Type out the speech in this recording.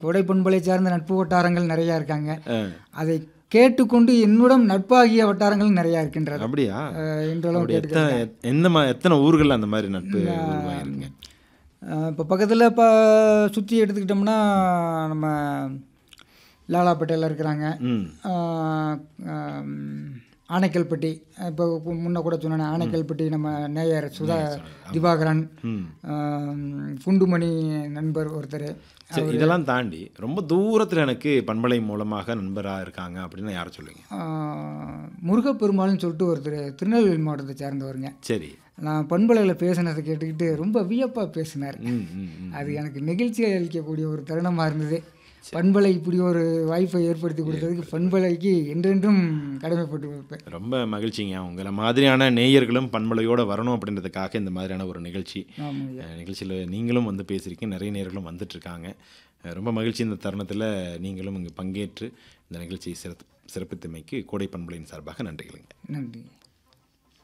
கோடை பண்பலை சார்ந்த நட்பு வட்டாரங்கள் நிறையா இருக்காங்க ஆ, அதை கேட்டுக்கொண்டு என்னுடன் நட்பாகிய வட்டாரங்கள் நிறையா இருக்கின்றது அப்படியா அஹ், இன்றளவும் அப்படி கேட்டுக்க எத்தனை எந்த மா எத்தனை ஊர்கள் அந்த மாதிரி நட்பு உருவாகிருக்கு இப்போ பக்கத்தில் இப்போ சுற்றி எடுத்துக்கிட்டோம்னா நம்ம லாலாப்பேட்டையில் இருக்கிறாங்க ம் ஆஹ் ஆம், ஆனைக்கல்பட்டி இப்போ முன்ன கூட சொன்னேன் ஆனைக்கல்பட்டி நம்ம நேயர் சுதா திவாகரன் ம் ஆம், குண்டுமணி நண்பர் ஒருத்தர் சரி இதெல்லாம் தாண்டி ரொம்ப தூரத்தில் எனக்கு பண்பலை மூலமாக நண்பராக இருக்காங்க அப்படின்னு யாரை சொல்லுவீங்க ஆஹ், முருகப்பெருமாள்னு சொல்லிட்டு ஒருத்தர் திருநெல்வேலி மாவட்டத்தை சேர்ந்தவருங்க சரி நான் பண்பலையில் பேசினதை கேட்டுக்கிட்டு ரொம்ப வியப்பாக பேசினார் ம் ம் ம் அது எனக்கு நெகிழ்ச்சியை அளிக்கக்கூடிய ஒரு தருணமாக இருந்தது பண்பலை இப்படி ஒரு வாய்ப்பை ஏற்படுத்தி கொடுத்ததுக்கு பண்பலைக்கு என்றென்றும் கடமைப்பட்டு இருப்பேன் ரொம்ப மகிழ்ச்சிங்க உங்களை மாதிரியான நேயர்களும் பண்பலையோடு வரணும் அப்படின்றதுக்காக இந்த மாதிரியான ஒரு நிகழ்ச்சி ஆமாங்க நிகழ்ச்சியில் நீங்களும் வந்து பேசியிருக்கீங்க நிறைய நேர்களும் வந்துட்டுருக்காங்க ரொம்ப மகிழ்ச்சி இந்த தருணத்தில் நீங்களும் இங்கே பங்கேற்று இந்த நிகழ்ச்சியை சிறப்பு சிறப்பித்தமைக்கு கோடை பண்பலையின் சார்பாக நன்றிகளுங்க நன்றி